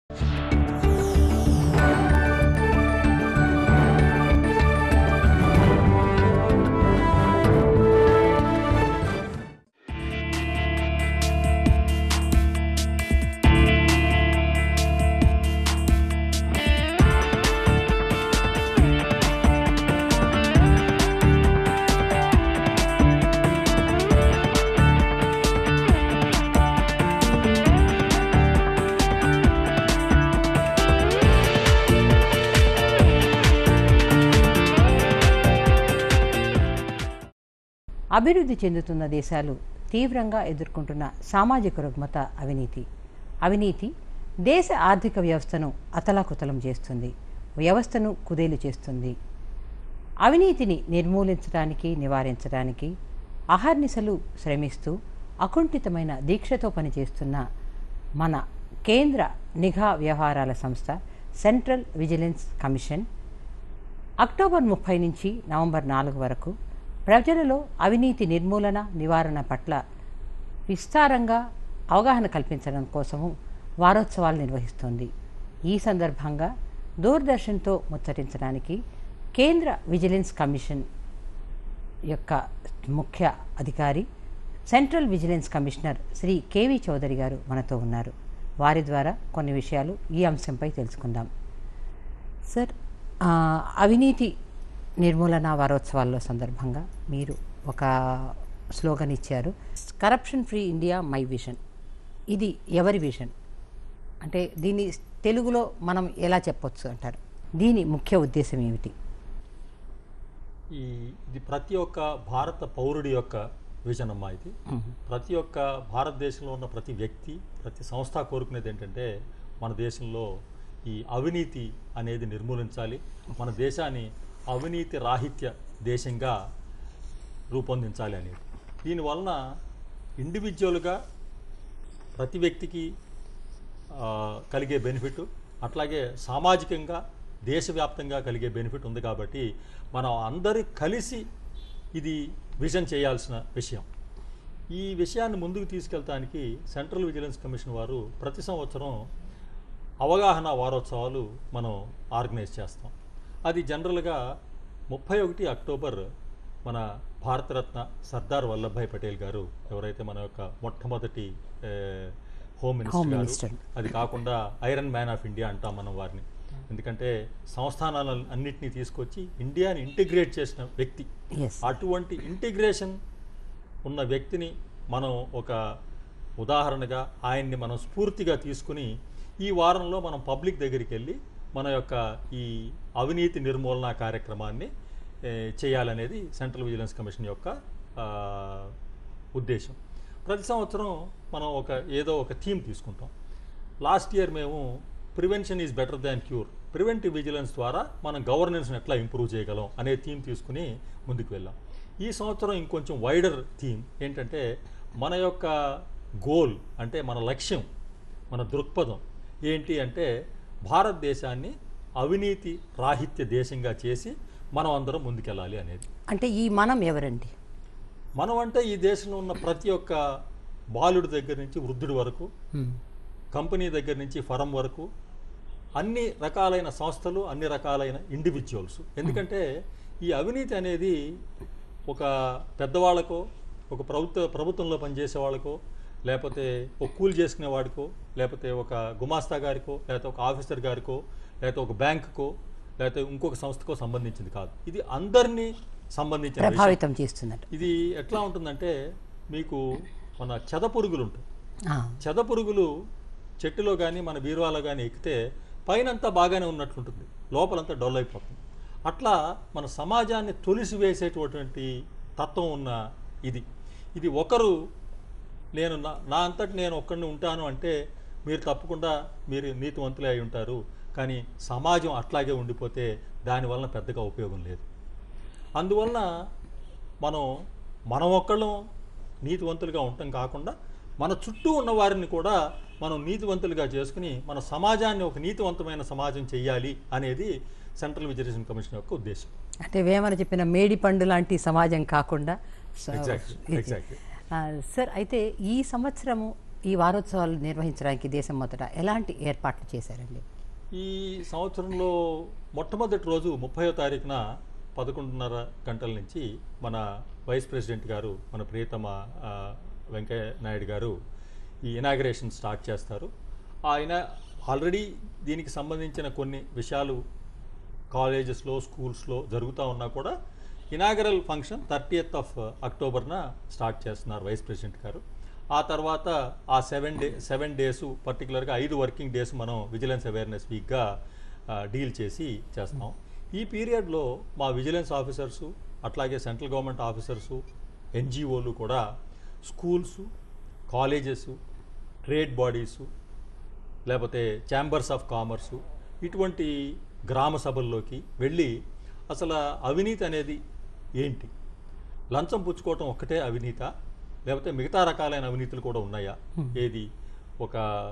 అభివృద్ధి చెందుతున్న దేశాలు తీవ్రంగా ఎదుర్కొంటున్న సామాజిక రుగ్మత అవినీతి అవినీతి దేశ ఆర్థిక వ్యవస్థను అతలాకుతలం చేస్తుంది వ్యవస్థను కుదేలు చేస్తుంది అవినీతిని నిర్మూలించడానికి నివారించడానికి అహర్నిశలు శ్రమిస్తూ అకుంఠితమైన దీక్షతో పనిచేస్తున్న మన కేంద్ర నిఘా వ్యవహారాల సంస్థ సెంట్రల్ విజిలెన్స్ కమిషన్ అక్టోబర్ ముప్పై నుంచి నవంబర్ నాలుగు వరకు ప్రజలలో అవినీతి నిర్మూలన నివారణ పట్ల విస్తారంగా అవగాహన కల్పించడం కోసము వారోత్సవాలు నిర్వహిస్తోంది ఈ సందర్భంగా దూరదర్శన్తో ముచ్చటించడానికి కేంద్ర విజిలెన్స్ కమిషన్ యొక్క ముఖ్య అధికారి central vigilance commissioner Shri KV Chowdary గారు మనతో ఉన్నారు వారి ద్వారా కొన్ని విషయాలు ఈ అంశంపై తెలుసుకుందాం సార్ ఆ, అవినీతి నిర్మూలన వారోత్సవాల్లో సందర్భంగా మీరు ఒక స్లోగన్ ఇచ్చారు corruption free India my vision ఇది ఎవరి విజన్ అంటే దీన్ని తెలుగులో మనం ఎలా చెప్పొచ్చు అంటారు దీని ముఖ్య ఉద్దేశం ఏమిటి ఈ ఇది ప్రతి ఒక్క భారత పౌరుడి యొక్క విజన్ అమ్మా ఇది ప్రతి ఒక్క భారతదేశంలో ఉన్న ప్రతి వ్యక్తి ప్రతి సంస్థ కోరుకునేది ఏంటంటే మన దేశంలో ఈ అవినీతి అనేది నిర్మూలించాలి మన దేశాన్ని అవినీతి రాహిత్య దేశంగా రూపొందించాలి అనేది దీనివలన ఇండివిజువల్గా ప్రతి వ్యక్తికి ఆ, కలిగే బెనిఫిట్ అట్లాగే సామాజికంగా దేశవ్యాప్తంగా కలిగే బెనిఫిట్ ఉంది కాబట్టి మనం అందరూ కలిసి ఇది విజన్ చేయాల్సిన విషయం ఈ విషయాన్ని ముందుకు తీసుకెళ్తానికి సెంట్రల్ విజిలెన్స్ కమిషన్ వారు ప్రతి సంవత్సరం అవగాహన వారోత్సవాలు మనం ఆర్గనైజ్ చేస్తాం అది జనరల్గా ముప్పై ఒకటి అక్టోబర్ మన భారతరత్న సర్దార్ వల్లభాయ్ పటేల్ గారు ఎవరైతే మన యొక్క మొట్టమొదటి ఏ, హోమ్ మినిస్టర్ గారు మినిస్టర్. అది కాకుండా ఐరన్ మ్యాన్ ఆఫ్ ఇండియా అంటాం మనం వారిని ఎందుకంటే సంస్థానాలను అన్నింటినీ తీసుకొచ్చి ఇండియాని ఇంటిగ్రేట్ చేసిన వ్యక్తి ఎస్ అటువంటి ఇంటిగ్రేషన్ ఉన్న వ్యక్తిని మనం ఒక ఉదాహరణగా ఆయన్ని మనం స్ఫూర్తిగా తీసుకుని ఈ వారంలో మనం పబ్లిక్ దగ్గరికి వెళ్ళి మన యొక్క ఈ అవినీతి నిర్మూలన కార్యక్రమాన్ని ఏ, చేయాలనేది సెంట్రల్ విజిలెన్స్ కమిషన్ యొక్క ఆ, ఉద్దేశం ప్రతి సంవత్సరం మనం ఒక ఏదో ఒక థీమ్ తీసుకుంటాం లాస్ట్ ఇయర్ మేము prevention is better than cure preventive vigilance ద్వారా మనం గవర్నెన్స్ని ఎట్లా ఇంప్రూవ్ చేయగలం అనే థీమ్ తీసుకుని ముందుకు వెళ్ళాం ఈ సంవత్సరం ఇంకొంచెం వైడర్ థీమ్ ఏంటంటే మన యొక్క గోల్ అంటే మన లక్ష్యం మన దృక్పథం ఏంటి అంటే భారతదేశాన్ని అవినీతి రాహిత్య దేశంగా చేసి మనం అందరం ముందుకెళ్ళాలి అనేది అంటే ఈ మనం ఎవరండి మనం అంటే ఈ దేశంలో ఉన్న ప్రతి ఒక్క బాలుడి దగ్గర నుంచి వృద్ధుడి వరకు మ్మ్. కంపెనీ దగ్గర నుంచి ఫరం వరకు అన్ని రకాలైన సంస్థలు అన్ని రకాలైన ఇండివిజువల్స్ ఎందుకంటే ఈ అవినీతి అనేది ఒక పెద్దవాళ్ళకో ఒక ప్రభుత్వ ప్రభుత్వంలో పనిచేసే వాళ్ళకో లేకపోతే ఒక కూలి చేసుకునే వాడికో లేకపోతే ఒక గుమాస్తా గారికో లేకపోతే ఒక ఆఫీసర్ గారికో లేకపోతే ఒక బ్యాంకుకో లేకపోతే ఇంకొక సంస్థకో సంబంధించింది కాదు ఇది అందరినీ సంబంధించిన విషయం. ప్రభావితం చేస్తున్నట్టు ఇది ఎట్లా ఉంటుందంటే మీకు మన చెద పురుగులు ఉంటాయి ఆ, చెద పురుగులు చెట్టులో కానీ మన బీరువాలో కానీ ఎక్కితే పైనంతా బాగానే ఉన్నట్లుంటుంది లోపలంతా డొల్ అయిపోతుంది అట్లా మన సమాజాన్ని తొలిసివేసేటటువంటి తత్వం ఉన్న ఇది ఇది ఒకరు నేను నా నా అంతటి నేను ఒక్కడిని ఉంటాను అంటే మీరు తప్పకుండా మీరు నీతివంతులే అయి ఉంటారు కానీ సమాజం అట్లాగే ఉండిపోతే దానివలన పెద్దగా ఉపయోగం లేదు అందువలన మనం మనం ఒక్కళ్ళం నీతివంతులుగా ఉండటం కాకుండా మన చుట్టూ ఉన్న వారిని కూడా మనం నీతివంతులుగా చేసుకుని మన సమాజాన్ని ఒక నీతివంతమైన సమాజం చెయ్యాలి అనేది సెంట్రల్ విజిలెన్స్ కమిషన్ యొక్క ఉద్దేశం అంటే వేమన చెప్పిన మేడి పండు లాంటి సమాజం కాకుండా స- Exactly, ఇది. exactly. ఆ, సార్ అయితే ఈ సంవత్సరము ఈ వారోత్సవాలు నిర్వహించడానికి దేశం మొదట ఎలాంటి ఏర్పాట్లు చేశారండి ఈ సంవత్సరంలో మొట్టమొదటి రోజు ముప్పయో తారీఖున పదకొండున్నర గంటల నుంచి మన వైస్ ప్రెసిడెంట్ గారు మన ప్రియతమ ఆ, వెంకయ్య నాయుడు గారు ఈ ఇనాగ్రేషన్ స్టార్ట్ చేస్తారు ఆయన ఆల్రెడీ దీనికి సంబంధించిన కొన్ని విషయాలు కాలేజెస్లో స్కూల్స్లో జరుగుతూ ఉన్నా కూడా ఇనాగరల్ ఫంక్షన్ థర్టీయత్ ఆఫ్ అక్టోబర్న స్టార్ట్ చేస్తున్నారు వైస్ ప్రెసిడెంట్ గారు ఆ తర్వాత ఆ సెవెన్ డే సెవెన్ డేస్ పర్టికులర్గా ఐదు వర్కింగ్ డేస్ మనం విజిలెన్స్ అవేర్నెస్ వీక్గా డీల్ చేసి చేస్తాం ఈ పీరియడ్లో మా విజిలెన్స్ ఆఫీసర్సు అట్లాగే సెంట్రల్ గవర్నమెంట్ ఆఫీసర్సు ఎన్జిఓలు కూడా స్కూల్స్ కాలేజెస్ ట్రేడ్ బాడీసు లేకపోతే ఛాంబర్స్ ఆఫ్ కామర్సు ఇటువంటి గ్రామ సభల్లోకి వెళ్ళి అసలు అవినీతి అనేది ఏంటి లంచం పుచ్చుకోవటం ఒక్కటే అవినీత లేకపోతే మిగతా రకాలైన అవినీతులు కూడా ఉన్నాయా ఏది ఒక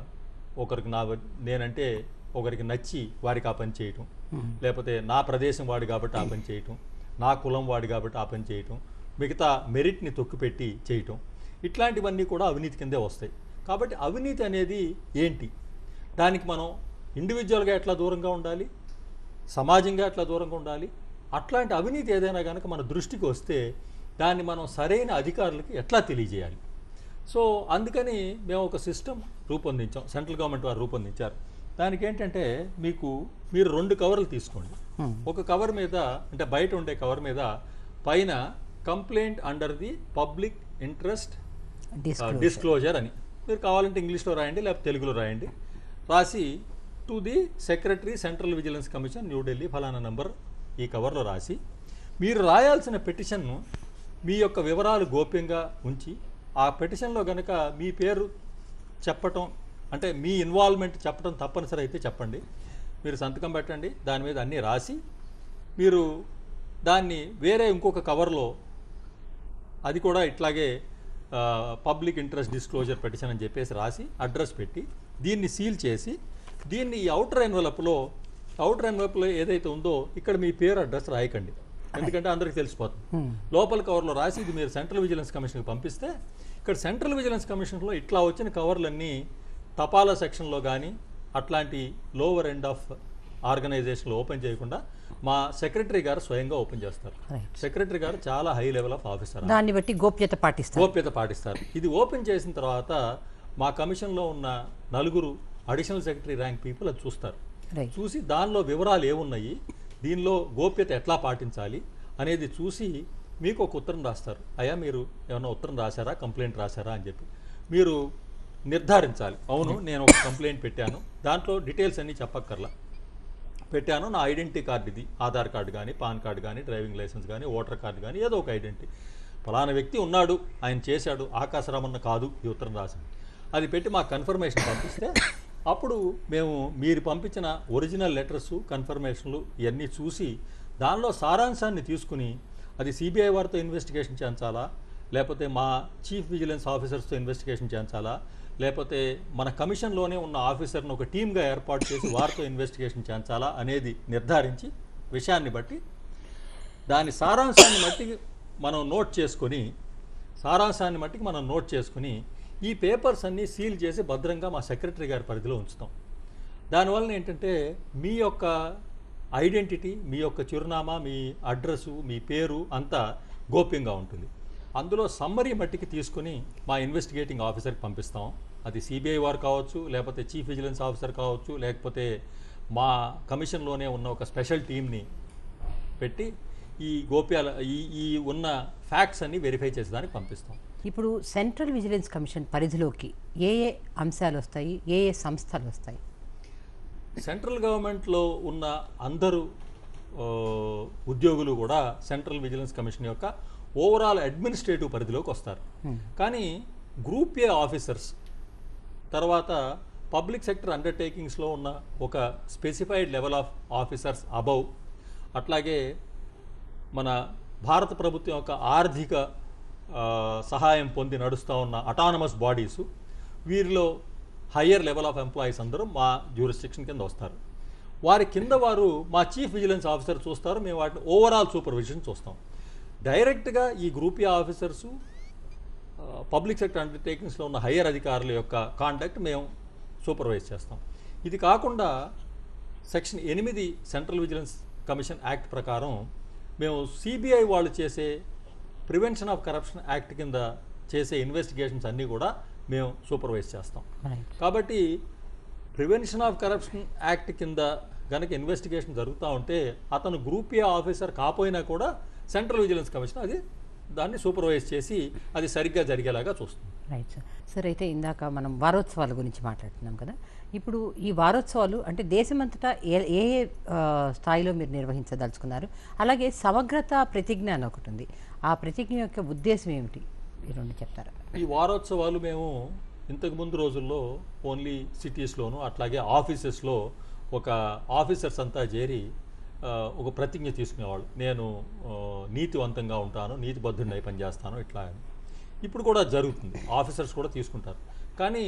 ఒకరికి నా నేనంటే ఒకరికి నచ్చి వారికి ఆ పని చేయటం లేకపోతే నా ప్రదేశం వాడు కాబట్టి ఆ పని చేయటం నా కులం వాడు కాబట్టి ఆ పని చేయటం మిగతా మెరిట్ని తొక్కిపెట్టి చేయటం ఇట్లాంటివన్నీ కూడా అవినీతి కిందే వస్తాయి కాబట్టి అవినీతి అనేది ఏంటి దానికి మనం ఇండివిజువల్గా ఎట్లా దూరంగా ఉండాలి సమాజంగా ఎట్లా దూరంగా ఉండాలి అట్లాంటి అవినీతి ఏదైనా కనుక మన దృష్టికి వస్తే దాన్ని మనం సరైన అధికారులకి ఎట్లా తెలియజేయాలి సో అందుకని మేము ఒక సిస్టమ్ రూపొందించాం సెంట్రల్ గవర్నమెంట్ వారు రూపొందించారు దానికి ఏంటంటే మీకు మీరు రెండు కవర్లు తీసుకోండి ఒక కవర్ మీద అంటే బయట ఉండే కవర్ మీద పైన complaint under the public interest disclose disclosure అని మీరు కావాలంటే ఇంగ్లీష్లో రాయండి లేకపోతే తెలుగులో రాయండి రాసి to the secretary central vigilance commission New Delhi ఫలానా నంబర్ ఈ కవర్లో రాసి మీరు రాయాల్సిన పెటిషన్ను మీ యొక్క వివరాలు గోప్యంగా ఉంచి ఆ పెటిషన్లో గనక మీ పేరు చెప్పటం అంటే మీ ఇన్వాల్వ్మెంట్ చెప్పడం తప్పనిసరి అయితే చెప్పండి మీరు సంతకం పెట్టండి దాని మీద అన్నీ రాసి మీరు దాన్ని వేరే ఇంకొక కవర్లో అది కూడా ఇట్లాగే పబ్లిక్ ఇంట్రెస్ట్ డిస్క్లోజర్ పెటిషన్ అని చెప్పేసి రాసి అడ్రస్ పెట్టి దీన్ని సీల్ చేసి దీన్ని ఈ అవుటర్ ఎన్వలప్లో అవుటర్ ఎన్వలప్లో ఏదైతే ఉందో ఇక్కడ మీ పేరు అడ్రస్ రాయకండి ఎందుకంటే అందరికీ తెలిసిపోతుంది లోపల కవర్లో రాసి ఇది మీరు సెంట్రల్ విజిలెన్స్ కమిషన్కి పంపిస్తే ఇక్కడ సెంట్రల్ విజిలెన్స్ కమిషన్లో ఇట్లా వచ్చిన కవర్లన్నీ తపాలా సెక్షన్లో కానీ అట్లాంటి లోవర్ ఎండ్ ఆఫ్ ఆర్గనైజేషన్లో ఓపెన్ చేయకుండా మా సెక్రటరీ గారు స్వయంగా ఓపెన్ చేస్తారు Right. సెక్రటరీ గారు చాలా హై లెవెల్ ఆఫ్ ఆఫీసర్ దాన్ని బట్టి గోప్యత పాటిస్తారు గోప్యత పాటిస్తారు ఇది ఓపెన్ చేసిన తర్వాత మా కమిషన్లో ఉన్న నలుగురు అడిషనల్ సెక్రటరీ ర్యాంక్ పీపుల్ అది చూస్తారు రైట్ చూసి దానిలో వివరాలు ఏమున్నాయి దీనిలో గోప్యత ఎట్లా పాటించాలి అనేది చూసి మీకు ఒక ఉత్తరం రాస్తారు అయ్యా మీరు ఏమైనా ఉత్తరం రాశారా కంప్లైంట్ రాశారా అని చెప్పి మీరు నిర్ధారించాలి అవును నేను ఒక కంప్లైంట్ పెట్టాను దాంట్లో డీటెయిల్స్ అన్నీ చెప్పక్కర్లా పెట్టాను నా ఐడెంటిటీ కార్డు ఇది ఆధార్ కార్డు కానీ పాన్ కార్డు కానీ డ్రైవింగ్ లైసెన్స్ కానీ ఓటర్ కార్డు కానీ ఏదో ఒక ఐడెంటిటీ ఫలానా వ్యక్తి ఉన్నాడు ఆయన చేశాడు ఆకాశరామన్న కాదు ఈ ఉత్తరం రాసి అది పెట్టి మాకు కన్ఫర్మేషన్ పంపిస్తే అప్పుడు మేము మీరు పంపించిన ఒరిజినల్ లెటర్స్ కన్ఫర్మేషన్లు ఇవన్నీ చూసి దానిలో సారాంశాన్ని తీసుకుని అది సిబిఐ వారితో ఇన్వెస్టిగేషన్ చేయించాలా లేకపోతే మా చీఫ్ విజిలెన్స్ ఆఫీసర్స్తో ఇన్వెస్టిగేషన్ చేయించాలా లేకపోతే మన కమిషన్లోనే ఉన్న ఆఫీసర్ను ఒక టీమ్గా ఏర్పాటు చేసి వారితో ఇన్వెస్టిగేషన్ చేయించాలా అనేది నిర్ధారించి విషయాన్ని బట్టి దాని సారాంశాన్ని మట్టి మనం నోట్ చేసుకొని సారాంశాన్ని మట్టికి మనం నోట్ చేసుకుని ఈ పేపర్స్ అన్నీ సీల్ చేసి భద్రంగా మా సెక్రటరీ గారి పరిధిలో ఉంచుతాం దానివల్ల ఏంటంటే మీ యొక్క ఐడెంటిటీ మీ యొక్క చిరునామా మీ అడ్రస్సు మీ పేరు అంతా గోప్యంగా ఉంటుంది అందులో సమ్మరీ మట్టికి తీసుకుని మా ఇన్వెస్టిగేటింగ్ ఆఫీసర్కి పంపిస్తాం అది సిబిఐ వారు కావచ్చు లేకపోతే చీఫ్ విజిలెన్స్ ఆఫీసర్ కావచ్చు లేకపోతే మా కమిషన్లోనే ఉన్న ఒక స్పెషల్ టీమ్ని పెట్టి ఈ గోప్యాల ఈ ఈ ఉన్న ఫ్యాక్ట్స్ అన్ని వెరిఫై చేసేదానికి పంపిస్తాం ఇప్పుడు సెంట్రల్ విజిలెన్స్ కమిషన్ పరిధిలోకి ఏ ఏ అంశాలు వస్తాయి ఏ ఏ సంస్థలు వస్తాయి సెంట్రల్ గవర్నమెంట్లో ఉన్న అందరూ ఆ, ఉద్యోగులు కూడా సెంట్రల్ విజిలెన్స్ కమిషన్ యొక్క ఓవరాల్ అడ్మినిస్ట్రేటివ్ పరిధిలోకి వస్తారు కానీ గ్రూప్ ఏ ఆఫీసర్స్ తర్వాత పబ్లిక్ సెక్టర్ అండర్టేకింగ్స్లో ఉన్న ఒక specified level of officers above అట్లాగే మన భారత ప్రభుత్వం యొక్క ఆర్థిక ఆ, సహాయం పొంది నడుస్తూ ఉన్న అటానమస్ బాడీసు వీరిలో హయ్యర్ లెవెల్ ఆఫ్ ఎంప్లాయీస్ అందరూ మా జ్యూరిస్టిక్షన్ కింద వస్తారు వారి కింద వారు మా చీఫ్ విజిలెన్స్ ఆఫీసర్ చూస్తారు మేము వాటిని ఓవరాల్ సూపర్విజన్ చూస్తాం డైరెక్ట్గా ఈ గ్రూప్ ఏ ఆఫీసర్సు ఆ, పబ్లిక్ సెక్టర్ అండర్టేకింగ్స్లో ఉన్న హయ్యర్ అధికారుల యొక్క కాంటాక్ట్ మేము సూపర్వైజ్ చేస్తాం ఇది కాకుండా సెక్షన్ ఎనిమిది సెంట్రల్ విజిలెన్స్ కమిషన్ యాక్ట్ ప్రకారం మేము సిబిఐ వాళ్ళు చేసే ప్రివెన్షన్ ఆఫ్ కరప్షన్ యాక్ట్ కింద చేసే ఇన్వెస్టిగేషన్స్ అన్నీ కూడా మేము సూపర్వైజ్ చేస్తాం రైట్ కాబట్టి ప్రివెన్షన్ ఆఫ్ కరప్షన్ యాక్ట్ కింద గనక ఇన్వెస్టిగేషన్ జరుగుతూ ఉంటే అతను గ్రూప్ ఏ ఆఫీసర్ కాపోయినా కూడా సెంట్రల్ విజిలెన్స్ కమిషన్ అది దాన్ని సూపర్వైజ్ చేసి అది సరిగ్గా జరిగేలాగా చూస్తుంది రైట్ సార్ సార్ అయితే ఇందాక మనం వారోత్సవాల గురించి మాట్లాడుతున్నాం కదా ఇప్పుడు ఈ వారోత్సవాలు అంటే దేశమంతటా ఏ ఏ ఏ, ఆ, స్థాయిలో మీరు నిర్వహించదలుచుకున్నారు అలాగే సమగ్రత ప్రతిజ్ఞ అని ఒకటి ఉంది ఆ ప్రతిజ్ఞ యొక్క ఉద్దేశం ఏమిటి ఈ రెండు చెప్తారా ఈ వారోత్సవాలు మేము ఇంతకు ముందు రోజుల్లో ఓన్లీ సిటీస్లోను అట్లాగే ఆఫీసెస్లో ఒక ఆఫీసర్స్ అంతా చేరి ఆ, ఒక ప్రతిజ్ఞ తీసుకునేవాళ్ళు నేను ఆ, నీతివంతంగా ఉంటాను నీతిబద్ధుడిని పనిచేస్తాను ఇట్లా అని ఇప్పుడు కూడా జరుగుతుంది ఆఫీసర్స్ కూడా తీసుకుంటారు కానీ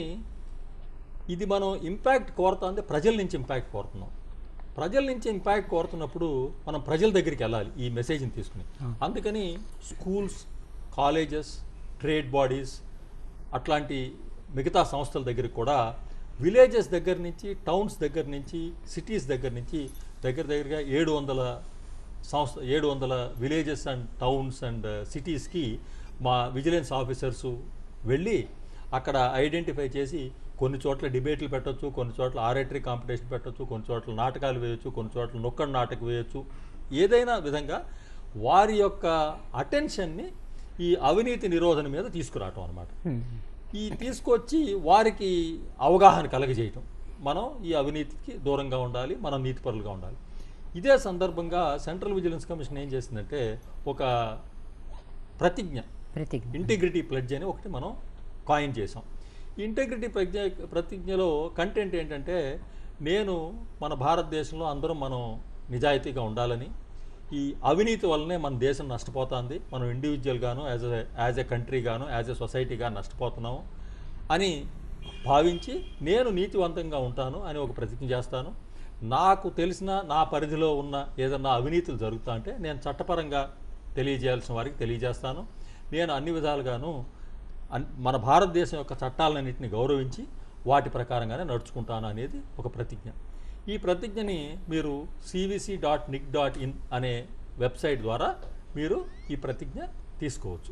ఇది మనం ఇంపాక్ట్ కోరుతుంది ప్రజల నుంచి ఇంపాక్ట్ కోరుతున్నాం ప్రజల నుంచి ఇంపాక్ట్ కోరుతున్నప్పుడు మనం ప్రజల దగ్గరికి వెళ్ళాలి ఈ మెసేజ్ని తీసుకుని అందుకని స్కూల్స్ కాలేజెస్ ట్రేడ్ బాడీస్ అట్లాంటి మిగతా సంస్థల దగ్గరికి కూడా విలేజెస్ దగ్గర నుంచి టౌన్స్ దగ్గర నుంచి సిటీస్ దగ్గర నుంచి దగ్గర దగ్గరగా ఏడు వందల సంస్థ ఏడు వందల విలేజెస్ అండ్ టౌన్స్ అండ్ సిటీస్కి మా విజిలెన్స్ ఆఫీసర్స్ వెళ్ళి అక్కడ ఐడెంటిఫై చేసి కొన్ని చోట్ల డిబేట్లు పెట్టొచ్చు కొన్ని చోట్ల ఆరేటరీ కాంపిటీషన్ పెట్టొచ్చు కొన్ని చోట్ల నాటకాలు వేయొచ్చు కొన్ని చోట్ల నొక్కడు నాటకం వేయొచ్చు ఏదైనా విధంగా వారి యొక్క అటెన్షన్ని ఈ అవినీతి నిరోధన మీద తీసుకురావటం అనమాట ఈ తీసుకొచ్చి వారికి అవగాహన కలగజేయటం మనం ఈ అవినీతికి దూరంగా ఉండాలి మనం నీతిపరులుగా ఉండాలి ఇదే సందర్భంగా సెంట్రల్ విజిలెన్స్ కమిషన్ ఏం చేసిందంటే ఒక ప్రతిజ్ఞ ప్రతిజ్ఞ ఇంటిగ్రిటీ ప్లెడ్జ్ అని ఒకటి మనం కాయిన్ చేసాం ఈ ఇంటిగ్రిటీ ప్రజ్ఞ ప్రతిజ్ఞలో కంటెంట్ ఏంటంటే నేను మన భారతదేశంలో అందరం మనం నిజాయితీగా ఉండాలని ఈ అవినీతి వల్లనే మన దేశం నష్టపోతుంది మనం ఇండివిజువల్గాను యాజ్ ఎ యాజ్ ఎ కంట్రీగాను యాజ్ ఎ సొసైటీగా నష్టపోతున్నాము అని భావించి నేను నీతివంతంగా ఉంటాను అని ఒక ప్రతిజ్ఞ చేస్తాను నాకు తెలిసిన నా పరిధిలో ఉన్న ఏదన్నా అవినీతులు జరుగుతా అంటే నేను చట్టపరంగా తెలియజేయాల్సిన వారికి తెలియజేస్తాను నేను అన్ని విధాలుగాను అన్- మన భారతదేశం యొక్క చట్టాలన్నింటినీ గౌరవించి వాటి ప్రకారంగానే నడుచుకుంటాను అనేది ఒక ప్రతిజ్ఞ ఈ ప్రతిజ్ఞని మీరు CVC dot nic dot in అనే వెబ్సైట్ ద్వారా మీరు ఈ ప్రతిజ్ఞ తీసుకోవచ్చు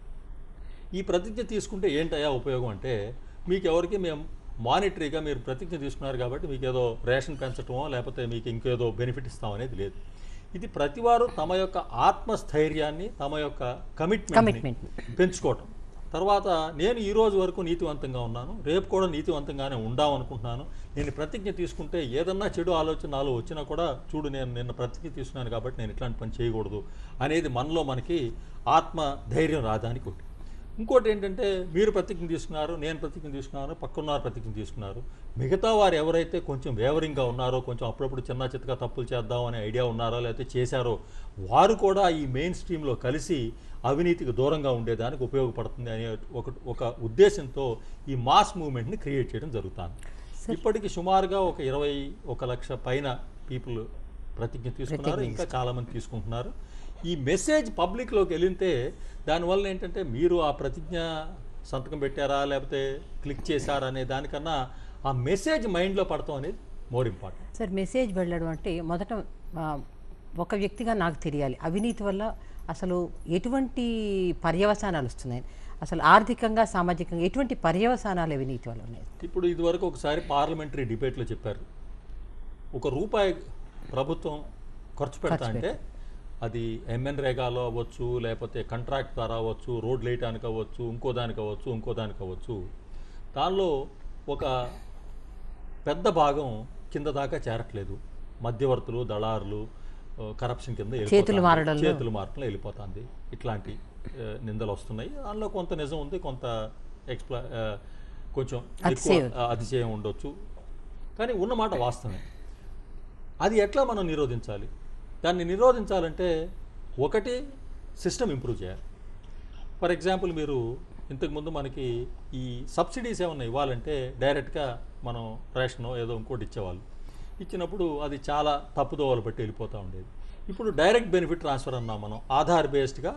ఈ ప్రతిజ్ఞ తీసుకుంటే ఏంటయ్యా ఉపయోగం అంటే మీకు ఎవరికి మేము మానిటరీగా మీరు ప్రతిజ్ఞ తీసుకున్నారు కాబట్టి మీకు ఏదో రేషన్ పెంచటమో లేకపోతే మీకు ఇంకేదో బెనిఫిట్ ఇస్తాం అనేది లేదు ఇది ప్రతివారు తమ యొక్క ఆత్మస్థైర్యాన్ని తమ యొక్క కమిట్మెంట్ Commitment. పెంచుకోవటం తర్వాత నేను ఈ రోజు వరకు నీతివంతంగా ఉన్నాను రేపు కూడా నీతివంతంగానే ఉండాం అనుకుంటున్నాను నేను ప్రతిజ్ఞ తీసుకుంటే ఏదన్నా చెడు ఆలోచన నాలో వచ్చినా కూడా చూడు నేను నిన్న ప్రతిజ్ఞ తీసుకున్నాను కాబట్టి నేను ఇట్లాంటి పని చేయకూడదు అనేది మనలో మనకి ఆత్మ ధైర్యం రాదానికి ఒకటి ఇంకోటి ఏంటంటే మీరు ప్రతిజ్ఞ తీసుకున్నారు నేను ప్రతిజ్ఞ తీసుకున్నాను పక్కన్నారు ప్రతిజ్ఞ తీసుకున్నారు మిగతా వారు ఎవరైతే కొంచెం వేవరింగ్గా ఉన్నారో కొంచెం అప్పుడప్పుడు చిన్న చిత్తగా తప్పులు చేద్దాం అనే ఐడియా ఉన్నారో లేకపోతే చేశారో వారు కూడా ఈ మెయిన్ స్ట్రీమ్లో కలిసి అవినీతికి దూరంగా ఉండేదానికి ఉపయోగపడుతుంది అనే ఒక ఒక ఉద్దేశంతో ఈ మాస్ మూవ్మెంట్ని క్రియేట్ చేయడం జరుగుతుంది ఇప్పటికి సుమారుగా ఒక ఇరవై ఒక లక్ష పైన పీపుల్ ప్రతిజ్ఞ తీసుకున్నారు ఇంకా చాలామంది తీసుకుంటున్నారు ఈ మెసేజ్ పబ్లిక్లోకి వెళితే దానివల్ల ఏంటంటే మీరు ఆ ప్రతిజ్ఞ సంతకం పెట్టారా లేకపోతే క్లిక్ చేశారా అనే దానికన్నా ఆ మెసేజ్ మైండ్లో పడతాం అనేది మోర్ ఇంపార్టెంట్ సార్ మెసేజ్ వెళ్ళడం అంటే మొదట ఆ, ఒక వ్యక్తిగా నాకు తెలియాలి అవినీతి వల్ల అసలు ఎటువంటి పర్యవసానాలు వస్తున్నాయి అసలు ఆర్థికంగా సామాజికంగా ఎటువంటి పర్యవసానాలు అవినీతి వల్ల ఉన్నాయి ఇప్పుడు ఇదివరకు ఒకసారి పార్లమెంటరీ డిబేట్లో చెప్పారు ఒక రూపాయి ప్రభుత్వం ఖర్చు పెడతా అంటే అది ఎంఎన్ రేగాలో అవ్వచ్చు లేకపోతే కాంట్రాక్ట్ ద్వారా అవ్వచ్చు రోడ్లు వేయటానికి అవ్వచ్చు ఇంకో దానికి అవ్వచ్చు ఇంకో దానికి అవ్వచ్చు దానిలో ఒక పెద్ద భాగం కింద దాకా చేరట్లేదు మధ్యవర్తులు దళారులు ఆ, కరప్షన్ కింద చేతులు వెళ్ళిపోతాంది. మారడంలో. చేతులు మారటంలో వెళ్ళిపోతుంది ఇట్లాంటి ఆ, నిందలు వస్తున్నాయి దానిలో కొంత నిజం ఉంది కొంత ఎక్స్ప్లా ఆ, కొంచెం ఎక్కువ అతిశయం. ఆ, అతిశయం ఉండొచ్చు కానీ ఉన్నమాట వాస్తవమే అది ఎట్లా మనం నిరోధించాలి దాన్ని నిరోధించాలంటే ఒకటి సిస్టమ్ ఇంప్రూవ్ చేయాలి ఫర్ ఎగ్జాంపుల్ మీరు ఇంతకుముందు మనకి ఈ సబ్సిడీస్ ఏమన్నా ఇవ్వాలంటే డైరెక్ట్గా మనం రేషనో ఏదో ఇంకోటి ఇచ్చేవాళ్ళు ఇచ్చినప్పుడు అది చాలా తప్పుదోవలు బట్టి వెళ్ళిపోతూ ఉండేది ఇప్పుడు డైరెక్ట్ బెనిఫిట్ ట్రాన్స్ఫర్ అన్నాం మనం ఆధార్ బేస్డ్గా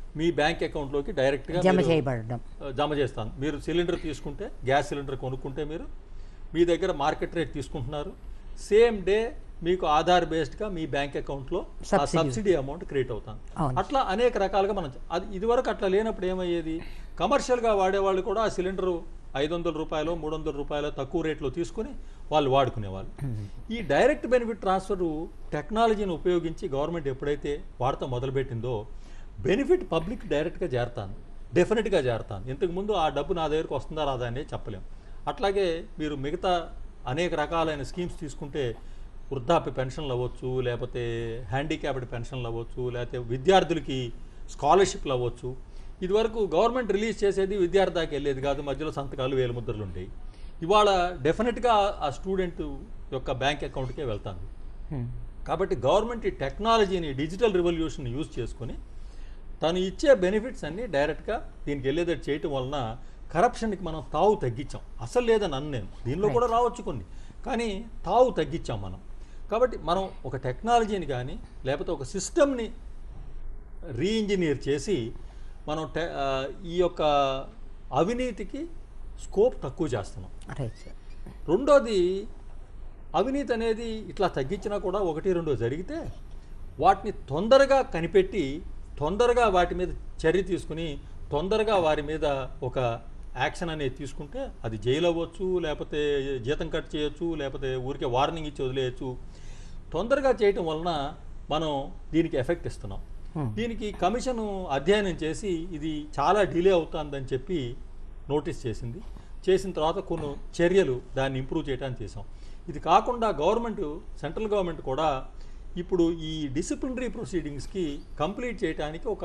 మీ బ్యాంక్ అకౌంట్లోకి డైరెక్ట్గా జమ మీరు- చేయబడడం జమ చేస్తాను మీరు సిలిండర్ తీసుకుంటే గ్యాస్ సిలిండర్ కొనుక్కుంటే మీరు మీ దగ్గర మార్కెట్ రేట్ తీసుకుంటున్నారు సేమ్ డే మీకు ఆధార్ బేస్డ్గా మీ బ్యాంక్ అకౌంట్లో ఆ Subsidy. సబ్సిడీ అమౌంట్ క్రియేట్ అవుతాను అవును. అట్లా అనేక రకాలుగా మనం చ- అది ఇదివరకు అట్లా లేనప్పుడు ఏమయ్యేది కమర్షియల్గా వాడేవాళ్ళు కూడా ఆ సిలిండరు ఐదు వందల రూపాయలు మూడు వందల రూపాయలు తక్కువ రేట్లో తీసుకుని వాళ్ళు వాడుకునేవాళ్ళు ఈ డైరెక్ట్ బెనిఫిట్ ట్రాన్స్ఫర్ టెక్నాలజీని ఉపయోగించి గవర్నమెంట్ ఎప్పుడైతే వాడటం మొదలుపెట్టిందో బెనిఫిట్ పబ్లిక్ డైరెక్ట్గా చేరతాను డెఫినెట్గా చేరతాను ఇంతకుముందు ఆ డబ్బు నా దగ్గరకు వస్తుందా రాదా అనేది చెప్పలేం అట్లాగే మీరు మిగతా అనేక రకాలైన స్కీమ్స్ తీసుకుంటే వృద్ధాప్య పెన్షన్లు అవ్వచ్చు లేకపోతే హ్యాండిక్యాప్డ్ పెన్షన్లు అవ్వచ్చు లేకపోతే విద్యార్థులకి స్కాలర్షిప్లు అవ్వచ్చు ఇదివరకు గవర్నమెంట్ రిలీజ్ చేసేది విద్యార్థి దాకా వెళ్ళేది కాదు మధ్యలో సంతకాలు వేల ముద్రలు ఉండేవి ఇవాళ డెఫినెట్గా ఆ స్టూడెంట్ యొక్క బ్యాంక్ అకౌంట్కే వెళ్తాను హ్మ్. కాబట్టి గవర్నమెంట్ ఈ టెక్నాలజీని డిజిటల్ రివల్యూషన్ యూజ్ చేసుకొని తను ఇచ్చే బెనిఫిట్స్ అన్నీ డైరెక్ట్గా దీనికి వెళ్ళేటట్టు చేయటం వలన కరప్షన్కి మనం తావు తగ్గించాం అసలు లేదని అన్న నేను దీనిలో కూడా రావచ్చు కొన్ని కానీ తావు తగ్గించాం మనం కాబట్టి మనం ఒక టెక్నాలజీని కానీ లేకపోతే ఒక సిస్టమ్ని రీఇంజనీర్ చేసి మనం టె ఆ, ఈ యొక్క అవినీతికి స్కోప్ తక్కువ చేస్తున్నాం రైట్ సార్ రెండోది అవినీతి అనేది ఇట్లా తగ్గించినా కూడా ఒకటి రెండో జరిగితే వాటిని తొందరగా కనిపెట్టి తొందరగా వాటి మీద చర్య తీసుకుని తొందరగా వారి మీద ఒక యాక్షన్ అనేది తీసుకుంటే అది జైలు అవ్వచ్చు లేకపోతే జీతం కట్ చేయొచ్చు లేకపోతే ఊరికే వార్నింగ్ ఇచ్చి వదిలేయచ్చు తొందరగా చేయటం వలన మనం దీనికి ఎఫెక్ట్ ఇస్తున్నాం దీనికి కమిషన్ అధ్యయనం చేసి ఇది చాలా డిలే అవుతుందని చెప్పి నోటీస్ చేసింది చేసిన తర్వాత కొన్ని చర్యలు దాన్ని ఇంప్రూవ్ చేయడానికి చేసాం ఇది కాకుండా గవర్నమెంట్ సెంట్రల్ గవర్నమెంట్ కూడా ఇప్పుడు ఈ డిసిప్లినరీ ప్రొసీడింగ్స్కి కంప్లీట్ చేయడానికి ఒక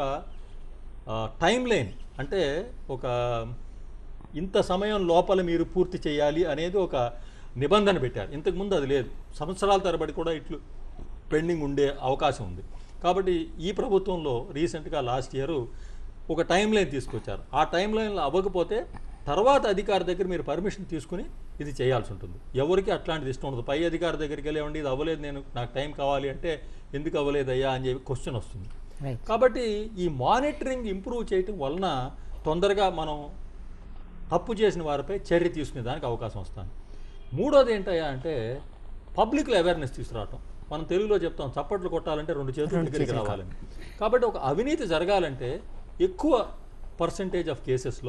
టైం లైన్ అంటే ఒక ఇంత సమయం లోపల మీరు పూర్తి చేయాలి అనేది ఒక నిబంధన పెట్టారు ఇంతకుముందు అది లేదు సంవత్సరాల తరబడి కూడా ఇట్లు పెండింగ్ ఉండే అవకాశం ఉంది కాబట్టి ఈ ప్రభుత్వంలో రీసెంట్గా లాస్ట్ ఇయర్ ఒక టైం లైన్ తీసుకొచ్చారు ఆ టైం లైన్లో అవ్వకపోతే తర్వాత అధికారి దగ్గర మీరు పర్మిషన్ తీసుకుని ఇది చేయాల్సి ఉంటుంది ఎవరికి అట్లాంటిది ఇష్టం ఉండదు పై అధికారి దగ్గరికి వెళ్ళేవండి ఇది అవ్వలేదు నేను నాకు టైం కావాలి అంటే ఎందుకు అవ్వలేదయ్యా అని చెప్పి క్వశ్చన్ వస్తుంది రైట్ కాబట్టి ఈ మానిటరింగ్ ఇంప్రూవ్ చేయటం వలన తొందరగా మనం తప్పు చేసిన వారిపై చర్య తీసుకునే దానికి అవకాశం వస్తుంది మూడోది ఏంటయ్యా అంటే పబ్లిక్లో అవేర్నెస్ తీసుకురావటం మనం తెలుగులో చెప్తాం చప్పట్లు కొట్టాలంటే రెండు చేతుల దగ్గరికి రావాలని కాబట్టి ఒక అవినీతి జరగాలంటే ఎక్కువ పర్సంటేజ్ ఆఫ్ కేసెస్లో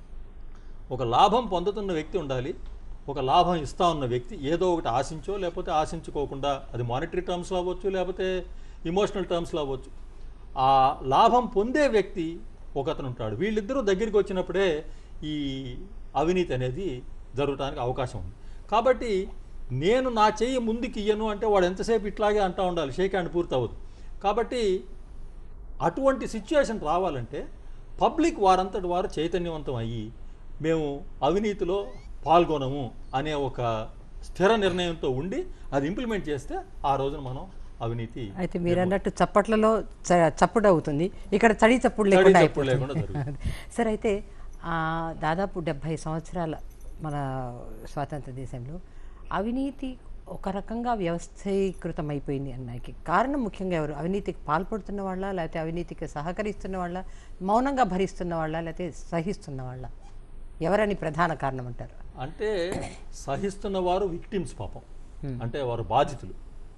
ఒక లాభం పొందుతున్న వ్యక్తి ఉండాలి ఒక లాభం ఇస్తా ఉన్న వ్యక్తి ఏదో ఒకటి ఆశించో లేకపోతే ఆశించుకోకుండా అది మానిటరీ టర్మ్స్లో అవ్వచ్చు లేకపోతే ఇమోషనల్ టర్మ్స్లో అవ్వచ్చు ఆ లాభం పొందే వ్యక్తి ఒకతను ఉంటాడు వీళ్ళిద్దరూ దగ్గరికి వచ్చినప్పుడే ఈ అవినీతి అనేది జరగడానికి అవకాశం ఉంది కాబట్టి నేను నా చెయ్యి ముందుకు ఇయ్యను అంటే వాడు ఎంతసేపు ఇట్లాగే అంటా ఉండాలి షేక్ హ్యాండ్ పూర్తి అవ్వదు కాబట్టి అటువంటి సిచ్యువేషన్ రావాలంటే పబ్లిక్ వారంతటి వారు చైతన్యవంతం అయ్యి మేము అవినీతిలో పాల్గొనము అనే ఒక స్థిర నిర్ణయంతో ఉండి అది ఇంప్లిమెంట్ చేస్తే ఆ రోజున మనం అవినీతి అయితే మీరు అన్నట్టు చప్పట్లలో చ- చప్పుడు అవుతుంది ఇక్కడ చడి చప్పుడు చడి లేకుండా చప్పుడు లేకుండా అయిపోతుంది సరే అయితే ఆ, దాదాపు డెబ్భై సంవత్సరాల మన స్వాతంత్ర దేశంలో అవినీతి ఒక రకంగా వ్యవస్థీకృతం అయిపోయింది అన్నాకి కారణం ముఖ్యంగా ఎవరు అవినీతికి పాల్పడుతున్న వాళ్ళ లేకపోతే అవినీతికి సహకరిస్తున్న వాళ్ళ మౌనంగా భరిస్తున్న వాళ్ళ లేకపోతే సహిస్తున్న వాళ్ళ ఎవరని ప్రధాన కారణం అంటారు అంటే సహిస్తున్న వారు విక్టిమ్స్ పాపం అంటే వారు బాధితులు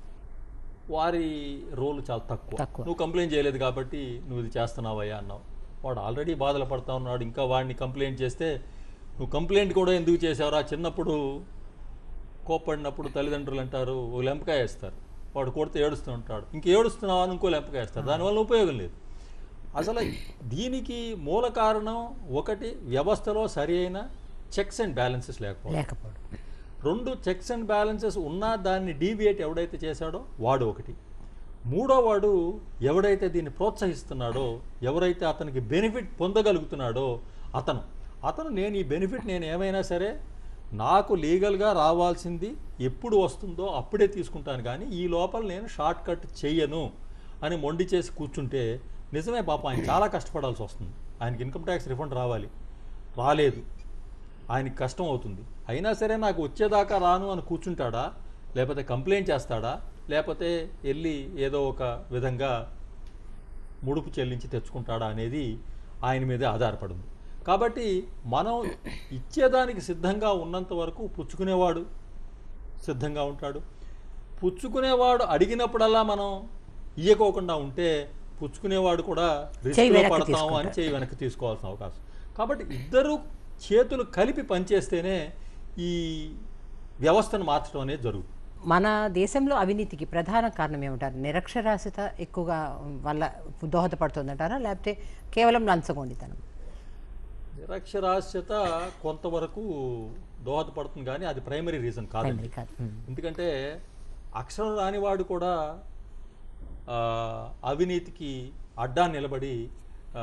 వారి రోల్ చాలా తక్కువ తక్కువ. నువ్వు కంప్లైంట్ చేయలేదు కాబట్టి నువ్వు ఇది చేస్తున్నావయ్యా అన్నావు వాడు ఆల్రెడీ బాధలు పడతా ఉన్నాడు ఇంకా వాడిని కంప్లైంట్ చేస్తే నువ్వు కంప్లైంట్ కూడా ఎందుకు చేసావురా చిన్నప్పుడు కోప్పడినప్పుడు తల్లిదండ్రులు అంటారు ఓ లెంపకాయ వేస్తారు వాడు కొడితే ఏడుస్తూ ఉంటాడు ఇంక ఏడుస్తున్నావా అని ఇంకో లెంపకాయ వేస్తారు దానివల్ల ఉపయోగం లేదు అసలు దీనికి మూల కారణం ఒకటి వ్యవస్థలో సరి అయిన చెక్స్ అండ్ బ్యాలెన్సెస్ లేకపోవడం లేకపోవడం రెండు చెక్స్ అండ్ బ్యాలెన్సెస్ ఉన్నా దాన్ని డీవియేట్ ఎవడైతే చేశాడో వాడు ఒకటి మూడో వాడు ఎవడైతే దీన్ని ప్రోత్సహిస్తున్నాడో ఎవరైతే అతనికి బెనిఫిట్ పొందగలుగుతున్నాడో అతను అతను నేను ఈ బెనిఫిట్ నేను ఏమైనా సరే నాకు లీగల్గా రావాల్సింది ఎప్పుడు వస్తుందో అప్పుడే తీసుకుంటాను కానీ ఈ లోపల నేను షార్ట్ కట్ చెయ్యను అని మొండి చేసి కూర్చుంటే నిజమే పాప ఆయన చాలా కష్టపడాల్సి వస్తుంది ఆయనకి ఇన్కమ్ ట్యాక్స్ రిఫండ్ రావాలి రాలేదు ఆయనకి కష్టం అవుతుంది అయినా సరే నాకు వచ్చేదాకా రాను అని కూర్చుంటాడా లేకపోతే కంప్లైంట్ చేస్తాడా లేకపోతే వెళ్ళి ఏదో ఒక విధంగా ముడుపు చెల్లించి తెచ్చుకుంటాడా అనేది ఆయన మీదే ఆధారపడింది కాబట్టి మనం ఇచ్చేదానికి సిద్ధంగా ఉన్నంత వరకు పుచ్చుకునేవాడు సిద్ధంగా ఉంటాడు పుచ్చుకునేవాడు అడిగినప్పుడల్లా మనం ఇయ్యకోకుండా ఉంటే పుచ్చుకునేవాడు కూడా రిస్క్లో వెనక్కి పడతాము అని తీసుకుంటాడు. చేయి వెనక్కి తీసుకోవాల్సిన అవకాశం కాబట్టి ఇద్దరు చేతులు కలిపి పనిచేస్తేనే ఈ వ్యవస్థను మార్చడం అనేది జరుగుతుంది మన దేశంలో అవినీతికి ప్రధాన కారణం ఏమంటారు నిరక్షరాస్యత ఎక్కువగా వల్ల దోహదపడుతుందంటారా లేకపోతే కేవలం లంచగొండితనం నిరక్షరాస్యత కొంతవరకు దోహదపడుతుంది కానీ అది ప్రైమరీ రీజన్ కాదండి ప్రైమరీ కాదు ఉమ్. ఎందుకంటే అక్షరం రానివాడు కూడా ఆ, అవినీతికి అడ్డా నిలబడి ఆ,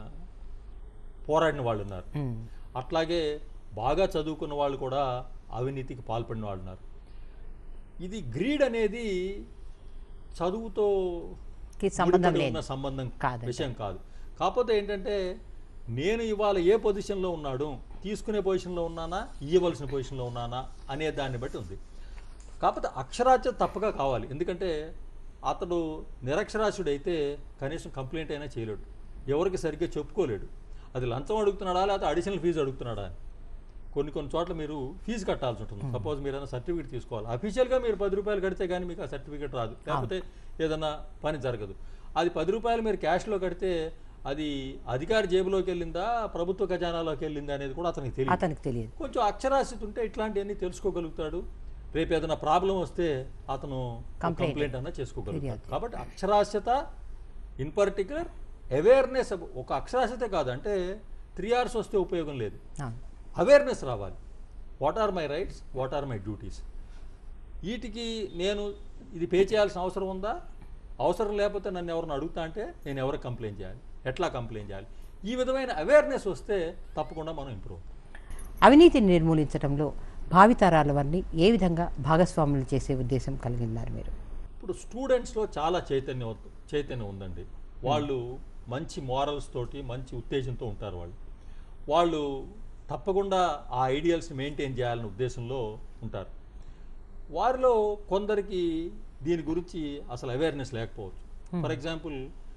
పోరాడిన వాళ్ళు ఉన్నారు ఉమ్. అట్లాగే బాగా చదువుకున్న వాళ్ళు కూడా అవినీతికి పాల్పడిన వాళ్ళు ఉన్నారు ఇది గ్రీడ్ అనేది చదువుతో కి సంబంధం ముడిపడి లేదు ఉన్న సంబంధం కాదంట. విషయం కాదు కాకపోతే ఏంటంటే నేను ఇవాళ ఏ పొజిషన్లో ఉన్నాడు తీసుకునే పొజిషన్లో ఉన్నానా ఇవ్వవలసిన పొజిషన్లో ఉన్నానా అనే దాన్ని బట్టి ఉంది కాకపోతే అక్షరాస్యత తప్పగా కావాలి ఎందుకంటే అతడు నిరక్షరాస్యుడైతే కనీసం కంప్లైంట్ అయినా చేయలేడు ఎవరికి సరిగ్గా చెప్పుకోలేడు అది లంచం అడుగుతున్నాడా లేకపోతే అడిషనల్ ఫీజు అడుగుతున్నాడా అని కొన్ని కొన్ని చోట్ల మీరు ఫీజు కట్టాల్సి ఉంటుంది సపోజ్ మీరు ఏదైనా సర్టిఫికేట్ తీసుకోవాలి అఫీషియల్గా మీరు పది రూపాయలు కడితే కానీ మీకు ఆ సర్టిఫికేట్ రాదు లేకపోతే ఏదైనా పని జరగదు అది పది రూపాయలు మీరు క్యాష్లో కడితే అది అధికారి జేబులోకి వెళ్ళిందా ప్రభుత్వ ఖజానాలోకి వెళ్ళిందా అనేది కూడా అతనికి తెలియదు అతనికి తెలియదు కొంచెం అక్షరాస్యత ఉంటే ఇట్లాంటివన్నీ తెలుసుకోగలుగుతాడు రేపు ఏదైనా ప్రాబ్లం వస్తే అతను Complaint. కంప్లైంట్ అన్నా చేసుకోగలుగుతాడు ఫిర్యాదు. కాబట్టి అక్షరాస్యత ఇన్ పర్టికులర్ అవేర్నెస్ ఒక అక్షరాస్యతే కాదు అంటే త్రీ అవర్స్ వస్తే ఉపయోగం లేదు అవును. అవేర్నెస్ రావాలి what are my rights what are my duties వీటికి నేను ఇది పే చేయాల్సిన అవసరం ఉందా అవసరం లేకపోతే నన్ను ఎవరిని అడుగుతా అంటే నేను ఎవరికి కంప్లైంట్ చేయాలి ఎట్లా కంప్లైంట్ చేయాలి ఈ విధమైన అవేర్నెస్ వస్తే తప్పకుండా మనం ఇంప్రూవ్ అవినీతిని నిర్మూలించడంలో భావితరాల వారిని ఏ విధంగా భాగస్వాములు చేసే ఉద్దేశం కలిగి ఉన్నారు మీరు ఇప్పుడు స్టూడెంట్స్లో చాలా చైతన్యం చైతన్యం ఉందండి వాళ్ళు మంచి మారల్స్ తోటి మంచి ఉత్తేజంతో ఉంటారు వాళ్ళు వాళ్ళు తప్పకుండా ఆ ఐడియల్స్ని మెయింటైన్ చేయాలనే ఉద్దేశంలో ఉంటారు వారిలో కొందరికి దీని గురించి అసలు అవేర్నెస్ లేకపోవచ్చు ఫర్ ఎగ్జాంపుల్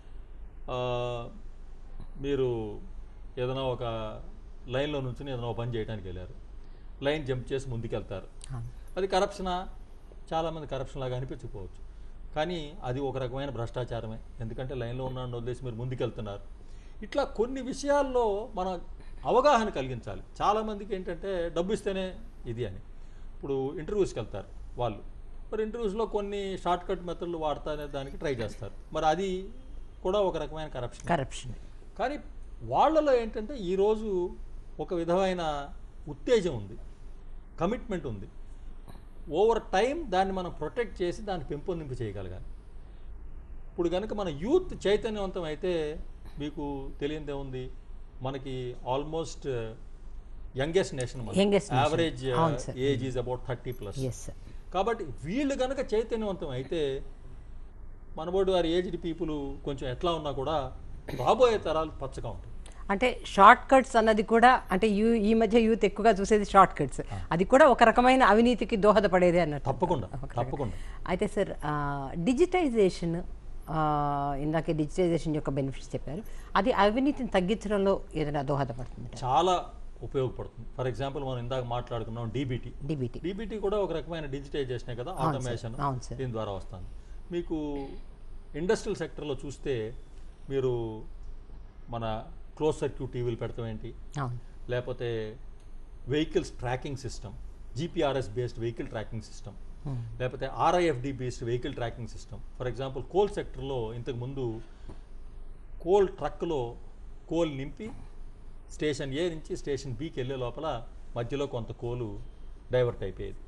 మీరు ఏదైనా ఒక లైన్లో నుంచి ఏదైనా ఒక పని చేయడానికి వెళ్ళారు లైన్ జంప్ చేసి ముందుకెళ్తారు అవును. అది కరప్షనా చాలామంది కరప్షన్ లాగా అనిపించకపోవచ్చు కానీ అది ఒక రకమైన భ్రష్టాచారమే ఎందుకంటే లైన్లో ఉన్నాను వదిలేసి మీరు ముందుకెళ్తున్నారు ఇట్లా కొన్ని విషయాల్లో మనం అవగాహన కలిగించాలి చాలామందికి ఏంటంటే డబ్బు ఇస్తేనే ఇది అని ఇప్పుడు ఇంటర్వ్యూస్కి వెళ్తారు వాళ్ళు మరి ఇంటర్వ్యూస్లో కొన్ని షార్ట్ కట్ మెథడ్లు వాడతానే దానికి ట్రై చేస్తారు మరి అది కూడా ఒక రకమైన కరప్షన్ కరప్షన్ కానీ వాళ్ళలో ఏంటంటే ఈరోజు ఒక విధమైన ఉత్తేజం ఉంది కమిట్మెంట్ ఉంది ఓవర్ టైం దాన్ని మనం ప్రొటెక్ట్ చేసి దాన్ని పెంపొందింపు చేయగలగాలి ఇప్పుడు కనుక మన యూత్ చైతన్యవంతం అయితే మీకు తెలియదే ఉంది మనకి almost youngest nation Youngest nation. Average అవును sir. Age is about thirty plus yes కాబట్టి వీళ్ళు కనుక చైతన్యవంతం అయితే మనబోటి వారి ఏజ్డ్ పీపుల్ కొంచెం ఎట్లా ఉన్నా కూడా రాబోయే తరాలు పచ్చగా ఉంటాయి అంటే షార్ట్ కట్స్ అన్నది కూడా అంటే యూ ఈ మధ్య యూత్ ఎక్కువగా చూసేది షార్ట్ కట్స్ అది కూడా ఒక రకమైన అవినీతికి దోహదపడేదే అన్నట్టు తప్పకుండా ఒక రకం. తప్పకుండా అయితే సార్ డిజిటైజేషన్ ఇందాకే డిజిటైజేషన్ యొక్క బెనిఫిట్స్ చెప్పారు అది అవినీతిని తగ్గించడంలో ఏదైనా దోహదపడుతుంది చాలా ఉపయోగపడుతుంది ఫర్ ఎగ్జాంపుల్ మనం ఇందాక మాట్లాడుకున్నాం డీబీటీ డిబిటీ డీబీటీ కూడా ఒక రకమైన డిజిటైజేషనే కదా అవును సార్, ఆటోమేషన్ అవును సార్. దీని ద్వారా వస్తుంది మీకు ఇండస్ట్రియల్ సెక్టర్లో చూస్తే మీరు మన క్లోజ్ సర్క్యూట్ టీవీలు పెడతాం ఏంటి అవును లేకపోతే vehicles tracking system GPRS based vehicle tracking system లేకపోతే RFID based vehicle tracking system for example coal సెక్టర్లో ఇంతకుముందు కోల్ ట్రక్లో కోల్ నింపి స్టేషన్ ఏ నుంచి స్టేషన్ బికి వెళ్ళే లోపల మధ్యలో కొంత కోలు డైవర్ట్ అయిపోయేది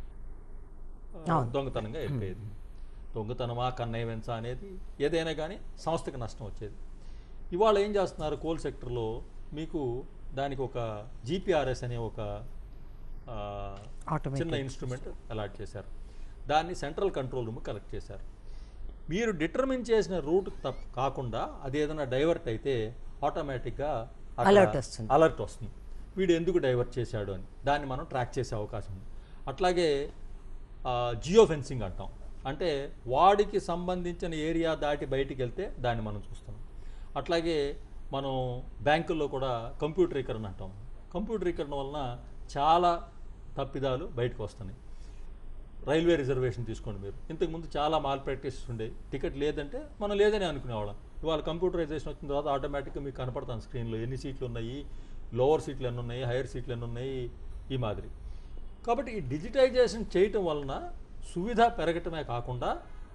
ఆ, అవును. దొంగతనంగా వెళ్ళిపోయేది దొంగతనమా కన్నయ్య వెంచ అనేది ఏదైనా కానీ సంస్థకి నష్టం వచ్చేది ఇవాళ ఏం చేస్తున్నారు కోల్ సెక్టర్లో మీకు దానికి ఒక జీపీఆర్ఎస్ అనే ఒక ఆ, Automated చిన్న ఇన్స్ట్రుమెంట్ అలాట్ చేశారు దాన్ని సెంట్రల్ కంట్రోల్ రూమ్ కలెక్ట్ చేశారు మీరు డిటర్మిన్ చేసిన రూట్ తప్ప కాకుండా అది ఏదైనా డైవర్ట్ అయితే ఆటోమేటిక్గా Alert వస్తుంది. అలర్ట్ వస్తుంది వీడు ఎందుకు డైవర్ట్ చేశాడు అని దాన్ని మనం ట్రాక్ చేసే అవకాశం ఉంది అట్లాగే జియో ఫెన్సింగ్ అంటాం అంటే వాడికి సంబంధించిన ఏరియా దాటి బయటికి వెళ్తే దాన్ని మనం చూస్తున్నాం అట్లాగే మనం బ్యాంకుల్లో కూడా కంప్యూటరీకరణ అంటాం కంప్యూటరీకరణ వలన చాలా తప్పిదాలు బయటకు వస్తున్నాయి రైల్వే రిజర్వేషన్ తీసుకోండి మీరు ఇంతకుముందు చాలా మాల్ ప్రాక్టీసెస్ ఉండేవి టికెట్ లేదంటే మనం లేదని అనుకునేవాళ్ళం ఇవాళ కంప్యూటరైజేషన్ వచ్చిన తర్వాత ఆటోమేటిక్గా మీకు కనపడతాను స్క్రీన్లో ఎన్ని సీట్లు ఉన్నాయి లోవర్ సీట్లు ఎన్ని ఉన్నాయి హైయర్ సీట్లు ఎన్ని ఉన్నాయి ఈ మాదిరి కాబట్టి ఈ డిజిటైజేషన్ చేయటం వలన సువిధ పెరగటమే కాకుండా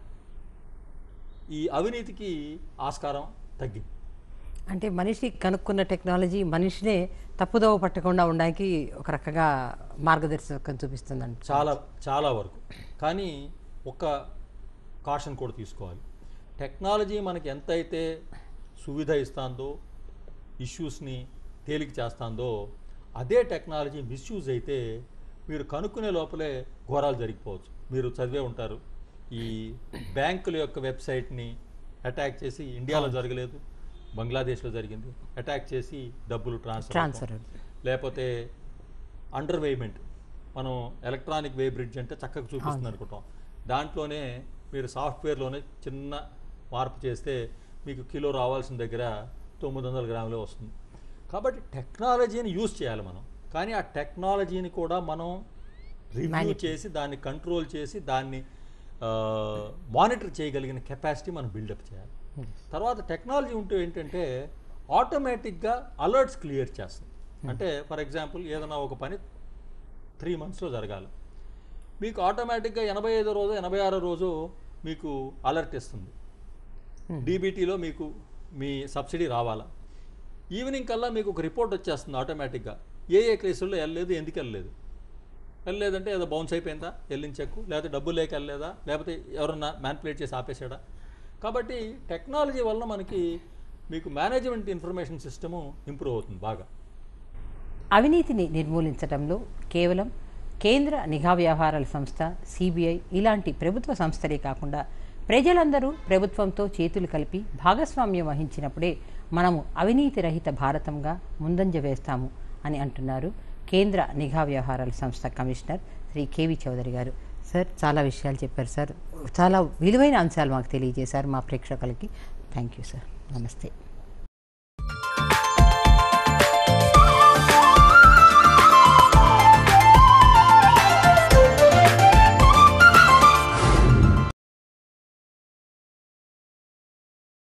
ఈ అవినీతికి ఆస్కారం తగ్గింది అంటే మనిషి కనుక్కున్న టెక్నాలజీ మనిషినే తప్పుదోవ పట్టకుండా ఉండడానికి ఒక రకంగా మార్గదర్శకం చూపిస్తుందంట చాలా చాలా వరకు కానీ ఒక కాషన్ కూడా తీసుకోవాలి టెక్నాలజీ మనకి ఎంతైతే సువిధ ఇస్తుందో ఇష్యూస్ని తేలిక చేస్తుందో అదే టెక్నాలజీ మిస్యూజ్ అయితే మీరు కనుక్కునే లోపలే ఘోరాలు జరిగిపోవచ్చు మీరు చదివే ఉంటారు ఈ బ్యాంకుల యొక్క వెబ్సైట్ని అటాక్ చేసి ఇండియాలో జరగలేదు బంగ్లాదేశ్లో జరిగింది అటాక్ చేసి డబ్బులు ట్రాన్స్ఫర్ ట్రాన్స్ఫర్ లేకపోతే అండర్ వేమెంట్ మనం ఎలక్ట్రానిక్ వే బ్రిడ్జ్ అంటే చక్కగా చూపిస్తుంది అనుకుంటాం దాంట్లోనే మీరు సాఫ్ట్వేర్లోనే చిన్న మార్పు చేస్తే మీకు కిలో రావాల్సిన దగ్గర తొమ్మిది వందల గ్రాములే వస్తుంది కాబట్టి టెక్నాలజీని యూజ్ చేయాలి మనం కానీ ఆ టెక్నాలజీని కూడా మనం రివ్యూ చేసి దాన్ని కంట్రోల్ చేసి దాన్ని మానిటర్ చేయగలిగిన కెపాసిటీ మనం బిల్డప్ చేయాలి తర్వాత టెక్నాలజీ ఉంటే ఏంటంటే ఆటోమేటిక్గా అలర్ట్స్ క్లియర్ చేస్తుంది అంటే ఫర్ ఎగ్జాంపుల్ ఏదైనా ఒక పని త్రీ మంత్స్లో జరగాలి మీకు ఆటోమేటిక్గా ఎనభై ఐదో రోజు ఎనభై ఆరో రోజు మీకు అలర్ట్ ఇస్తుంది డీబీటీలో మీకు మీ సబ్సిడీ రావాలా ఈవినింగ్ కల్లా మీకు ఒక రిపోర్ట్ వచ్చేస్తుంది ఆటోమేటిక్గా ఏ ఏ కేసుల్లో వెళ్ళలేదు ఎందుకు వెళ్ళలేదు వెళ్ళలేదంటే ఏదో బౌన్స్ అయిపోయిందా వెళ్ళిన చెక్కు లేకపోతే డబ్బులు లేక వెళ్ళలేదా లేకపోతే ఎవరన్నా మ్యాన్పులేట్ చేసి ఆపేసాడా కాబట్టి టెక్నాలజీ వల్ల మనకి మీకు మేనేజ్మెంట్ ఇన్ఫర్మేషన్ సిస్టము ఇంప్రూవ్ అవుతుంది బాగా అవినీతిని నిర్మూలించడంలో కేవలం కేంద్ర నిఘా వ్యవహారాల సంస్థ సిబిఐ ఇలాంటి ప్రభుత్వ సంస్థలే కాకుండా ప్రజలందరూ ప్రభుత్వంతో చేతులు కలిపి భాగస్వామ్యం వహించినప్పుడే మనము అవినీతి రహిత భారతంగా ముందంజ వేస్తాము అని అంటున్నారు కేంద్ర నిఘా వ్యవహారాల సంస్థ కమిషనర్ శ్రీ కేవి చౌదరి గారు సార్ చాలా విషయాలు చెప్పారు సార్ చాలా విలువైన అంశాలు మాకు తెలియజేశారు మా ప్రేక్షకులకి థ్యాంక్ యూ సార్ నమస్తే